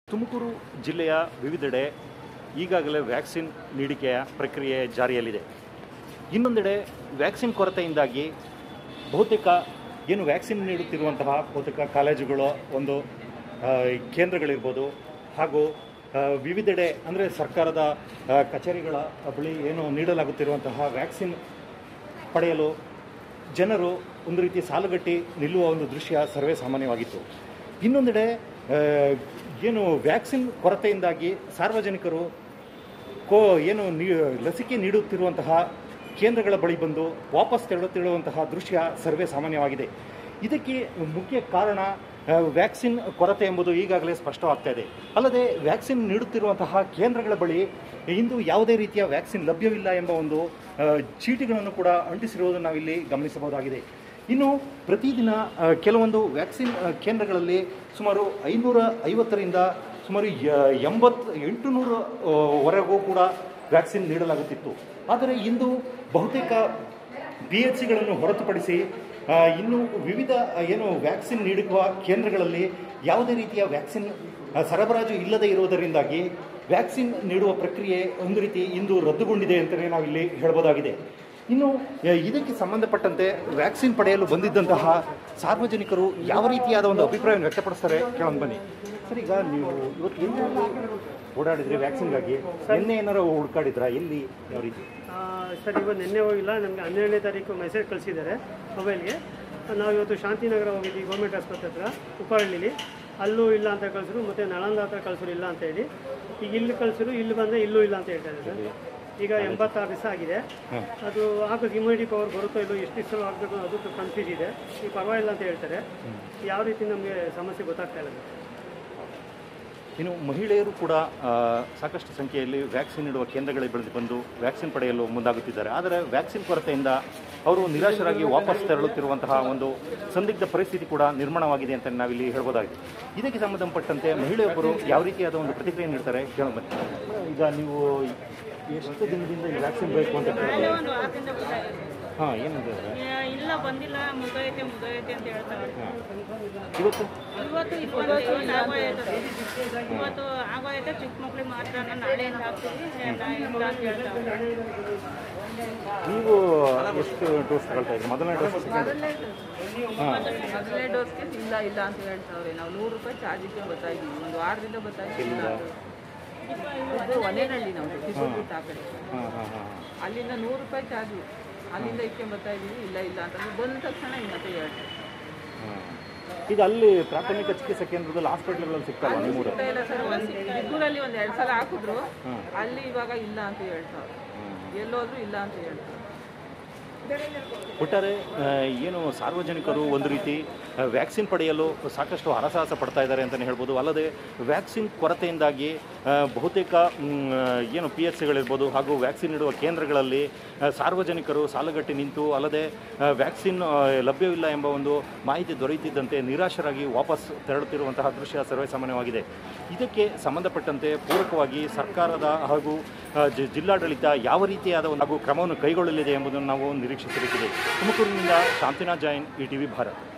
ತುಮಕೂರು ಜಿಲ್ಲೆಯ ವಿವಿಧೆಡೆ ಈಗಾಗಲೇ ವ್ಯಾಕ್ಸಿನ್ ನೀಡಿಕೆಯ ಪ್ರಕ್ರಿಯೆ ಜಾರಿಯಲ್ಲಿದೆ ಇನ್ನೊಂದೆಡೆ ವ್ಯಾಕ್ಸಿನ್ ಕೊರತೆಯಿಂದಾಗಿ ಬಹುತೇಕ ಏನು ವ್ಯಾಕ್ಸಿನ್ ನೀಡುತ್ತಿರುವಂತಹ ಬಹುತೇಕ ಕಾಲೇಜುಗಳ ಒಂದು ಆ, ಕೇಂದ್ರಗಳಿರ್ಬೋದು ಹಾಗೂ ಆ, ವಿವಿಧೆಡೆ ಅಂದರೆ ಸರ್ಕಾರದ ಆ, ಕಚೇರಿಗಳ ಬಳಿ ಏನು ನೀಡಲಾಗುತ್ತಿರುವಂತಹ ವ್ಯಾಕ್ಸಿನ್ ಪಡೆಯಲು ಜನರು ಒಂದು ರೀತಿ ಸಾಲುಗಟ್ಟಿ ನಿಲ್ಲುವ ಒಂದು ದೃಶ್ಯ ಸರ್ವೇ ಸಾಮಾನ್ಯವಾಗಿತ್ತು ಇನ್ನೊಂದೆಡೆ ಆ, ಏನು ವ್ಯಾಕ್ಸಿನ್ ಕೊರತೆಯಿಂದಾಗಿ ಸಾರ್ವಜನಿಕರು ಕೋ ಏನು ನೀ ಲಸಿಕೆ ನೀಡುತ್ತಿರುವಂತಹ ಕೇಂದ್ರಗಳ ಬಳಿ ಬಂದು ವಾಪಸ್ ತೆರಳುತ್ತಿರುವಂತಹ ದೃಶ್ಯ ಸರ್ವೇ ಸಾಮಾನ್ಯವಾಗಿದೆ ಇದಕ್ಕೆ ಮುಖ್ಯ ಕಾರಣ ಆ, ವ್ಯಾಕ್ಸಿನ್ ಕೊರತೆ ಎಂಬುದು ಈಗಾಗಲೇ ಸ್ಪಷ್ಟವಾಗ್ತಾ ಇದೆ ಅಲ್ಲದೆ ವ್ಯಾಕ್ಸಿನ್ ನೀಡುತ್ತಿರುವಂತಹ ಕೇಂದ್ರಗಳ ಬಳಿ ಇಂದು ಯಾವುದೇ ರೀತಿಯ ವ್ಯಾಕ್ಸಿನ್ ಲಭ್ಯವಿಲ್ಲ ಎಂಬ ಒಂದು ಆ, ಚೀಟಿಗಳನ್ನು ಕೂಡ ಅಂಟಿಸಿರುವುದನ್ನು ನಾವಿಲ್ಲಿ ಗಮನಿಸಬಹುದಾಗಿದೆ ಇನ್ನು ಪ್ರತಿದಿನ ಆ, ಕೆಲವೊಂದು ವ್ಯಾಕ್ಸಿನ್ ಆ, ಕೇಂದ್ರಗಳಲ್ಲಿ ಸುಮಾರು ಐನೂರ ಐವತ್ತರಿಂದ ಸುಮಾರು ಯ- ಎಂಬತ್ತು ಎಂಟು ನೂರು ಆ, ವರೆಗೂ ಕೂಡ ವ್ಯಾಕ್ಸಿನ್ ನೀಡಲಾಗುತ್ತಿತ್ತು ಆದರೆ ಇಂದು ಬಹುತೇಕ ಬಿ ಎಚ್ ಸಿಗಳನ್ನು ಹೊರತುಪಡಿಸಿ ಆ, ಇನ್ನು ವಿವಿಧ ಆ, ಏನು ವ್ಯಾಕ್ಸಿನ್ ನೀಡುವ ಕೇಂದ್ರಗಳಲ್ಲಿ ಯಾವುದೇ ರೀತಿಯ ವ್ಯಾಕ್ಸಿನ್ ಆ, ಸರಬರಾಜು ಇಲ್ಲದೆ ಇರುವುದರಿಂದಾಗಿ ವ್ಯಾಕ್ಸಿನ್ ನೀಡುವ ಪ್ರಕ್ರಿಯೆ ಒಂದು ರೀತಿ ಇಂದು ರದ್ದುಗೊಂಡಿದೆ ಅಂತಲೇ ನಾವಿಲ್ಲಿ ಹೇಳ್ಬೋದಾಗಿದೆ ಇನ್ನು ಆ, ಇದಕ್ಕೆ ಸಂಬಂಧಪಟ್ಟಂತೆ ವ್ಯಾಕ್ಸಿನ್ ಪಡೆಯಲು ಬಂದಿದ್ದಂತಹ ಸಾರ್ವಜನಿಕರು ಯಾವ ರೀತಿಯಾದ ಒಂದು ಅಭಿಪ್ರಾಯವನ್ನು ವ್ಯಕ್ತಪಡಿಸ್ತಾರೆ ಕೇಳೋಣ ಬನ್ನಿ ಸರ್ ಈಗ ನೀವು ಇವತ್ತು ಎಲ್ಲಿ ಓಡಾಡಿದ್ರಿ ವ್ಯಾಕ್ಸಿನ್ಗಾಗಿ ನಿನ್ನೆ ಏನಾರು ಹುಡ್ಕಾಡಿದ್ರಾ ಎಲ್ಲಿ ಯಾವ ರೀತಿ ಆ, ಸರ್ ಇವತ್ತು ನಿನ್ನೆ ಹೋಗಿಲ್ಲ ನಮಗೆ ಹನ್ನೆರಡನೇ ತಾರೀಕು ಮೆಸೇಜ್ ಕಳಿಸಿದ್ದಾರೆ ಮೊಬೈಲ್ಗೆ ನಾವು ಇವತ್ತು ಶಾಂತಿನಗರ ಹೋಗಿದ್ವಿ ಗೌರ್ಮೆಂಟ್ ಆಸ್ಪತ್ರೆ ಹತ್ರ ಉಪ್ಪಹಳ್ಳಿಲಿ ಅಲ್ಲೂ ಇಲ್ಲ ಅಂತ ಕಳಿಸಿದ್ರು ಮತ್ತು ನಳಂದ ಹತ್ರ ಕಳಿಸಿದ್ರು ಇಲ್ಲ ಅಂತ ಹೇಳಿ ಈಗ ಇಲ್ಲಿ ಕಳಿಸಿದ್ರು ಇಲ್ಲಿ ಬಂದರೆ ಇಲ್ಲೂ ಇಲ್ಲ ಅಂತ ಹೇಳ್ತಾ ಇದ್ದಾರೆ ಸರ್ ಈಗ ಎಂಬತ್ತಾರು ದಿವಸ ಆಗಿದೆ ಅದು ಆಗ ಇಮ್ಯುನಿಟಿ ಪವರ್ ಬರುತ್ತೋ ಇಲ್ಲೋ ಎಷ್ಟು ದಿವಸ ಆಗಬೇಕು ಅದು ಕನ್ಫ್ಯೂಸ್ ಇದೆ ಈಗ ಪರವಾಗಿಲ್ಲ ಅಂತ ಹೇಳ್ತಾರೆ ಯಾವ ರೀತಿ ನಮಗೆ ಸಮಸ್ಯೆ ಗೊತ್ತಾಗ್ತಾ ಇಲ್ಲ ಸರ್ ಇನ್ನು ಮಹಿಳೆಯರು ಕೂಡ ಆ, ಸಾಕಷ್ಟು ಸಂಖ್ಯೆಯಲ್ಲಿ ವ್ಯಾಕ್ಸಿನ್ ನೀಡುವ ಕೇಂದ್ರಗಳಿಗೆ ಬೆಳೆದು ಬಂದು ವ್ಯಾಕ್ಸಿನ್ ಪಡೆಯಲು ಮುಂದಾಗುತ್ತಿದ್ದಾರೆ ಆದರೆ ವ್ಯಾಕ್ಸಿನ್ ಕೊರತೆಯಿಂದ ಅವರು ನಿರಾಶರಾಗಿ ವಾಪಸ್ ತೆರಳುತ್ತಿರುವಂತಹ ಒಂದು ಸಂದಿಗ್ಧ ಪರಿಸ್ಥಿತಿ ಕೂಡ ನಿರ್ಮಾಣವಾಗಿದೆ ಅಂತ ನಾವಿಲ್ಲಿ ಹೇಳ್ಬೋದಾಗಿದೆ ಇದಕ್ಕೆ ಸಂಬಂಧಪಟ್ಟಂತೆ ಮಹಿಳೆಯೊಬ್ಬರು ಯಾವ ರೀತಿಯಾದ ಒಂದು ಪ್ರತಿಕ್ರಿಯೆ ನೀಡ್ತಾರೆ ಕೇಳೋಣ ಬನ್ನಿ ಈಗ ನೀವು ಎಷ್ಟು ದಿನದಿಂದ ಈ ವ್ಯಾಕ್ಸಿನ್ ಬೇಕು ಅಂತ ಅಲ್ಲೇ ಒಂದು ವಾರದಿಂದ ಗೊತ್ತಾಗಿದೆ ಹಾಂ ಏನಂದ್ರೆ ಇಲ್ಲ ಬಂದಿಲ್ಲ ಮುಗಿದೈತೆ ಮುಗಿದೈತೆ ಅಂತ ಹೇಳ್ತಾರೆ ಇವತ್ತು ಇವತ್ತು ಇಪ್ಪತ್ತು ಇವತ್ತು ಆಗೋಯ್ತದೆ ಇವತ್ತು ಆಗೋಯ್ತೆ ಚಿಕ್ಕ ಮಕ್ಳಿಗೆ ಮಾತ್ರ ನಾನು ನಾಳೆಯಿಂದ ಹಾಕ್ತೀವಿ ನಾ ಇಲ್ಲ ಅಂತ ಹೇಳ್ತಾರೆ ನೀವು ಎಷ್ಟು ಡೋಸ್ ತಗೊಳ್ತಾ ಇದ್ದೀರಿ ಮೊದಲನೇ ಡೋಸ್ ಸೆಕೆಂಡ್ ಮೊದಲನೇ ಡೋಸ್ಗೆ ಇಲ್ಲ ಇಲ್ಲ ಅಂತ ಹೇಳ್ತಾವ್ರೆ ನಾವು ನೂರು ರೂಪಾಯಿ ಚಾರ್ಜಿಗೆ ಬರ್ತಾ ಇದ್ದೀವಿ ಒಂದು ವಾರದಿಂದ ಬರ್ತಾ ಇದ್ದೀವಿ ಅದು ಒನೇನಹಳ್ಳಿ ನಾವು ಟಿಪ್ಪುಬಿಟ್ಟು ಆ ಕಡೆ ಹಾಂ ಹಾಂ ಹಾಂ ಅಲ್ಲಿಂದ ನೂರು ರೂಪಾಯಿ ಚಾರ್ಜು ಅಲ್ಲಿಂದ ಇಟ್ಕೊಂಡು ಬರ್ತಾ ಇದ್ದೀವಿ ಇಲ್ಲ ಇಲ್ಲ ಅಂತ ಬಂದ ತಕ್ಷಣ ಹಿಂಗೆ ಮತ್ತೆ ಹೇಳ್ತಾರೆ ಹಾಂ. ಈಗ ಅಲ್ಲಿ ಪ್ರಾಥಮಿಕ ಚಿಕಿತ್ಸಾ ಕೇಂದ್ರದಲ್ಲಿ ಹಾಸ್ಪಿಟ್ಲ್ಗಳಲ್ಲಿ ಸಿಗ್ತಾವ ನಿಮ್ಮೂರ ಸಿಗ್ತಾ ಇಲ್ಲ ಸರ್ ಒಂದು ಇಬ್ಬರಲ್ಲಿ ಒಂದು ಎರಡು ಸಲ ಹಾಕಿದ್ರು ಅಲ್ಲಿ ಇವಾಗ ಇಲ್ಲ ಅಂತ ಹೇಳ್ತಾವ್ರೆ ಎಲ್ಲೋದ್ರೂ ಇಲ್ಲ ಅಂತ ಹೇಳ್ತಾರೆ ಒಟ್ಟಾರೆ ಆ, ಏನು ಸಾರ್ವಜನಿಕರು ಒಂದು ರೀತಿ ಆ, ವ್ಯಾಕ್ಸಿನ್ ಪಡೆಯಲು ಸಾಕಷ್ಟು ಹರಸಾಹಸ ಪಡ್ತಾ ಇದ್ದಾರೆ ಅಂತಲೇ ಹೇಳ್ಬೋದು ಅಲ್ಲದೆ ವ್ಯಾಕ್ಸಿನ್ ಕೊರತೆಯಿಂದಾಗಿ ಆ, ಬಹುತೇಕ ಮ್, ಆ, ಏನು ಪಿ ಎಚ್ ಸಿಗಳಿರ್ಬೋದು ಹಾಗೂ ವ್ಯಾಕ್ಸಿನ್ ನೀಡುವ ಕೇಂದ್ರಗಳಲ್ಲಿ ಆ, ಸಾರ್ವಜನಿಕರು ಸಾಲುಗಟ್ಟಿ ನಿಂತು ಅಲ್ಲದೆ ಆ, ವ್ಯಾಕ್ಸಿನ್ ಆ, ಲಭ್ಯವಿಲ್ಲ ಎಂಬ ಒಂದು ಮಾಹಿತಿ ದೊರೆಯುತ್ತಿದ್ದಂತೆ ನಿರಾಶರಾಗಿ ವಾಪಸ್ ತೆರಳುತ್ತಿರುವಂತಹ ದೃಶ್ಯ ಸರ್ವೇಸಾಮಾನ್ಯವಾಗಿದೆ ಇದಕ್ಕೆ ಸಂಬಂಧಪಟ್ಟಂತೆ ಪೂರಕವಾಗಿ ಸರ್ಕಾರದ ಹಾಗೂ ಆ, ಜಿ- ಜಿಲ್ಲಾಡಳಿತ ಯಾವ ರೀತಿಯಾದ ಒಂದು ಹಾಗೂ ಕ್ರಮವನ್ನು ಕೈಗೊಳ್ಳಲಿದೆ ಎಂಬುದನ್ನು ನಾವು ನಿರೀಕ್ಷಿಸಬೇಕಿದೆ ತುಮಕೂರಿನಿಂದ Shantinath Jain E T V Bharat